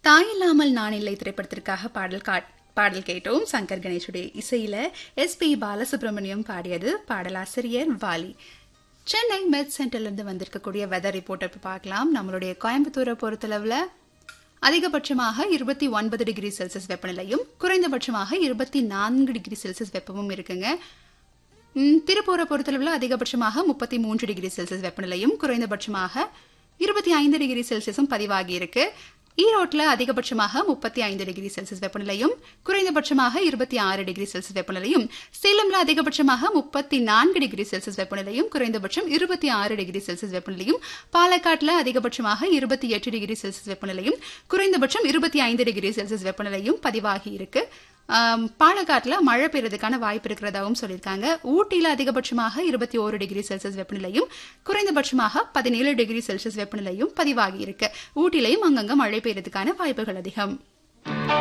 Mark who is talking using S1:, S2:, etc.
S1: தாயில்லாமல் நான் இல்லை திரைப்படத்திற்காக பாடல் காட் பாடல் கேட்டோம் சங்கர் கணேஷுடைய இசையில எஸ் பி பாலசுப்ரமணியம் பாடியது பாடலாசிரியர் வாலி சென்னை மெட் சென்டர்ல இருந்து வந்திருக்கக்கூடிய வெதர் ரிப்போர்ட் இப்ப பார்க்கலாம் நம்மளுடைய கோயம்புத்தூரை பொறுத்தளவுல அதிகபட்சமாக இருபத்தி ஒன்பது டிகிரி செல்சியஸ் வெப்பநிலையும் குறைந்தபட்சமாக இருபத்தி நான்கு டிகிரி செல்சியஸ் வெப்பமும் இருக்குங்க ம், திருப்பூரை பொறுத்தளவில் அதிகபட்சமாக முப்பத்தி மூன்று டிகிரி செல்சியஸ் வெப்பநிலையும் குறைந்தபட்சமாக இருபத்தி ஐந்து டிகிரி செல்சியஸும் பதிவாகி இருக்கு ஈரோட்டில் அதிகபட்சமாக முப்பத்தி ஐந்து டிகிரி செல்சியஸ் வெப்பநிலையும் குறைந்தபட்சமாக இருபத்தி ஆறு டிகிரி செல்சியஸ் வெப்பநிலையும் சேலம்ல அதிகபட்சமாக முப்பத்தி நான்கு டிகிரி செல்சியஸ் வெப்பநிலையும் குறைந்தபட்சம் இருபத்தி ஆறு டிகிரி செல்சியஸ் வெப்பநிலையும் பாலக்காட்டில் அதிகபட்சமாக இருபத்தி எட்டு டிகிரி செல்சியஸ் வெப்பநிலையும் குறைந்தபட்சம் இருபத்தி ஐந்து டிகிரி செல்சியஸ் வெப்பநிலையும் பதிவாகி இருக்கு ஆம், பாலக்காட்டுல மழை பெய்யறதுக்கான வாய்ப்பு இருக்கிறதாவும் சொல்லியிருக்காங்க ஊட்டியில அதிகபட்சமாக இருபத்தி ஓரு டிகிரி செல்சியஸ் வெப்பநிலையும் குறைந்தபட்சமாக பதினேழு டிகிரி செல்சியஸ் வெப்பநிலையும் பதிவாகி இருக்கு ஊட்டிலையும் அங்கங்க மழை பெய்யறதுக்கான வாய்ப்புகள் அதிகம்